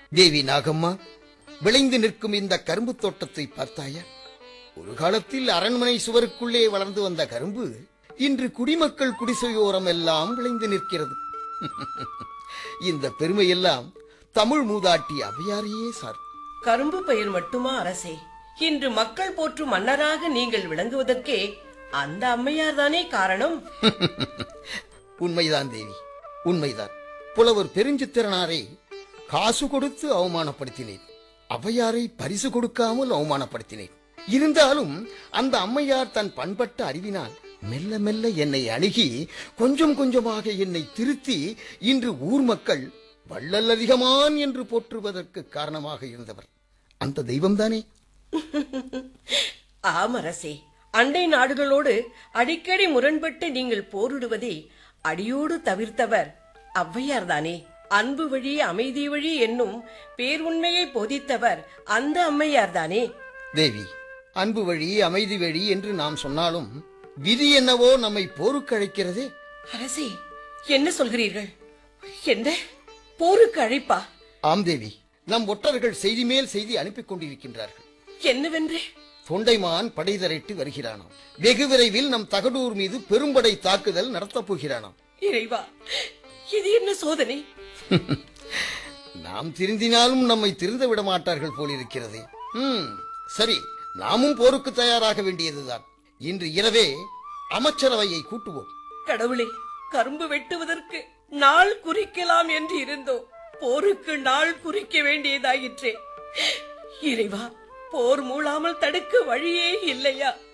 தேவி நாகம்மா விளைந்து நிற்கும் இந்த கரும்பு தோட்டத்தை பார்த்தாயா ஒரு காலத்தில் அரண்மனை சுவருக்குள்ளே வளர்ந்து வந்த கரும்பு இன்று குடிமக்கள் குடிசையோரம் எல்லாம் விளைந்து நிற்கிறது இந்த பெருமையெல்லாம் தமிழ் மூதாட்டி அவையாரையே சார் கரும்பு பயிர் மட்டுமா அரசே இன்று மக்கள் போற்றும் மன்னராக நீங்கள் விளங்குவதற்கே அந்த அம்மையார் தானே காரணம் உண்மைதான் தேவி உண்மைதான் புலவர் பெருஞ்சித்திரனாரை காசு கொடுத்து அவமானப்படுத்தினேன் அவையாரை பரிசு கொடுக்காமல் அவமானப்படுத்தினேன் இருந்தாலும் அந்த அம்மையார் தன் பண்பட்ட அறிவினால் மெல்ல மெல்ல என்னை அணுகி கொஞ்சம் கொஞ்சமாக என்னை திருத்தி இன்று ஊர் மக்கள் வள்ளல் அதிகமான் என்று போற்றுவதற்கு காரணமாக இருந்தவர் அந்த தெய்வம்தானே ஆம் அரசே அண்டை நாடுகளோடு அடிக்கடி முரண்பட்டு நீங்கள் போரிடுவதை அடியோடு தவிர்த்தவர் ஔவையார் தானே அன்பு வழி அமைதி வழி என்னும் பேருண்மையை போதித்தவர் அந்த அம்மையார் தானே தேவி அன்பு வழி அமைதி வழி என்று நாம் சொன்னாலும் விதி என்னவோ நம்மை போருக்கு அழைக்கிறதே அரசே என்ன சொல்கிறீர்கள் என்ன போருக்கு அழைப்பா ஆம் தேவி நம் ஒற்றர்கள் செய்தி மேல் செய்தி அனுப்பிக் கொண்டிருக்கின்றார்கள் என்னவென்று தொண்டைமான் படை திரட்டி வருகிறானாம் வெகு விரைவில் நம் தகடூர் மீது பெரும்படை தாக்குதல் நடத்தப் போகிறானாம் இறைவா இது என்ன சோதனை நாம் திருந்தினாலும் நம்மை திருந்த விட மாட்டார்கள் போலிருக்கிறது ம் சரி நாமும் போருக்கு தயாராக வேண்டியதுதான் இன்று இரவே அமைச்சரவையை கூட்டுவோம் கடவுளே கரும்பு வெட்டுவதற்கு நாள் குறிக்கலாம் என்று இருந்தோம் போருக்கு நாள் குறிக்க வேண்டியதாயிற்றே இறைவா போர் மூளாமல் தடுக்க வழியே இல்லையா